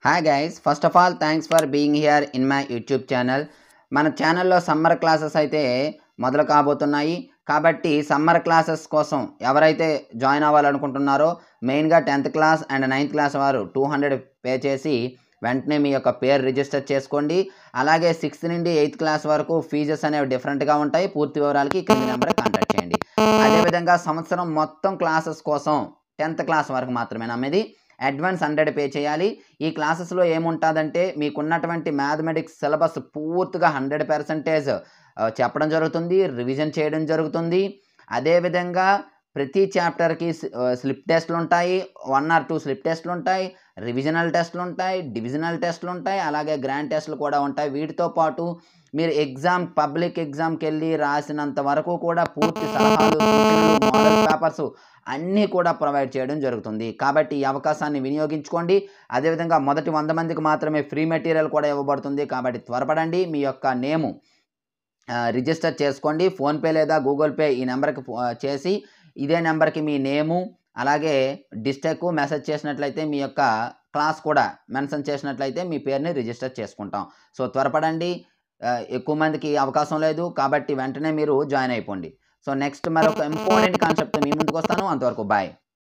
hi guys first of all thanks for being here in my YouTube channel మన ఛానల్లో summer classes అయితే మొదలు కాబోతున్నాయి కాబట్టి సమ్మర్ క్లాసెస్ కోసం ఎవరైతే జాయిన్ అవ్వాలనుకుంటున్నారో మెయిన్గా tenth class and ninth class వారు టూ హండ్రెడ్ పే చేసి వెంటనే మీ యొక్క పేరు రిజిస్టర్ చేసుకోండి అలాగే సిక్స్త్ నుండి ఎయిత్ క్లాస్ వరకు ఫీజెస్ అనేవి డిఫరెంట్గా ఉంటాయి పూర్తి వివరాలకి కింది నెంబర్ కాంటాక్ట్ చేయండి అదేవిధంగా సంవత్సరం మొత్తం క్లాసెస్ కోసం టెన్త్ క్లాస్ వరకు మాత్రమే నమ్మేది అడ్వాన్స్ హండ్రెడ్ పే చేయాలి ఈ క్లాసెస్లో ఏముంటుందంటే మీకున్నటువంటి మ్యాథమెటిక్స్ సిలబస్ పూర్తిగా హండ్రెడ్ పర్సెంటేజ్ చెప్పడం జరుగుతుంది రివిజన్ చేయడం జరుగుతుంది అదేవిధంగా ప్రతి చాప్టర్కి స్లిప్ టెస్ట్లు ఉంటాయి వన్ ఆర్ టూ స్లిప్ టెస్ట్లు ఉంటాయి రివిజనల్ టెస్ట్లు ఉంటాయి డివిజనల్ టెస్ట్లు ఉంటాయి అలాగే గ్రాండ్ టెస్ట్లు కూడా ఉంటాయి వీటితో పాటు మీరు ఎగ్జామ్ పబ్లిక్ ఎగ్జామ్కి వెళ్ళి రాసినంత వరకు కూడా పూర్తి సలహాలు సూచనలు మోడల్ పేపర్స్ అన్నీ కూడా ప్రొవైడ్ చేయడం జరుగుతుంది కాబట్టి ఈ అవకాశాన్ని వినియోగించుకోండి అదేవిధంగా మొదటి వంద మందికి మాత్రమే ఫ్రీ మెటీరియల్ కూడా ఇవ్వబడుతుంది కాబట్టి త్వరపడండి మీ యొక్క నేము రిజిస్టర్ చేసుకోండి ఫోన్పే లేదా గూగుల్ పే ఈ నెంబర్కి చేసి ఇదే నెంబర్కి మీ నేము అలాగే డిస్టెక్ మెసేజ్ చేసినట్లయితే మీ యొక్క క్లాస్ కూడా మెన్షన్ చేసినట్లయితే మీ పేరుని రిజిస్టర్ చేసుకుంటాం సో త్వరపడండి ఎక్కువ మందికి అవకాశం లేదు కాబట్టి వెంటనే మీరు జాయిన్ అయిపోండి సో నెక్స్ట్ మరొక ఇంపార్టెంట్ కాన్సెప్ట్ మీ ముందుకు వస్తాను అంతవరకు బాయ్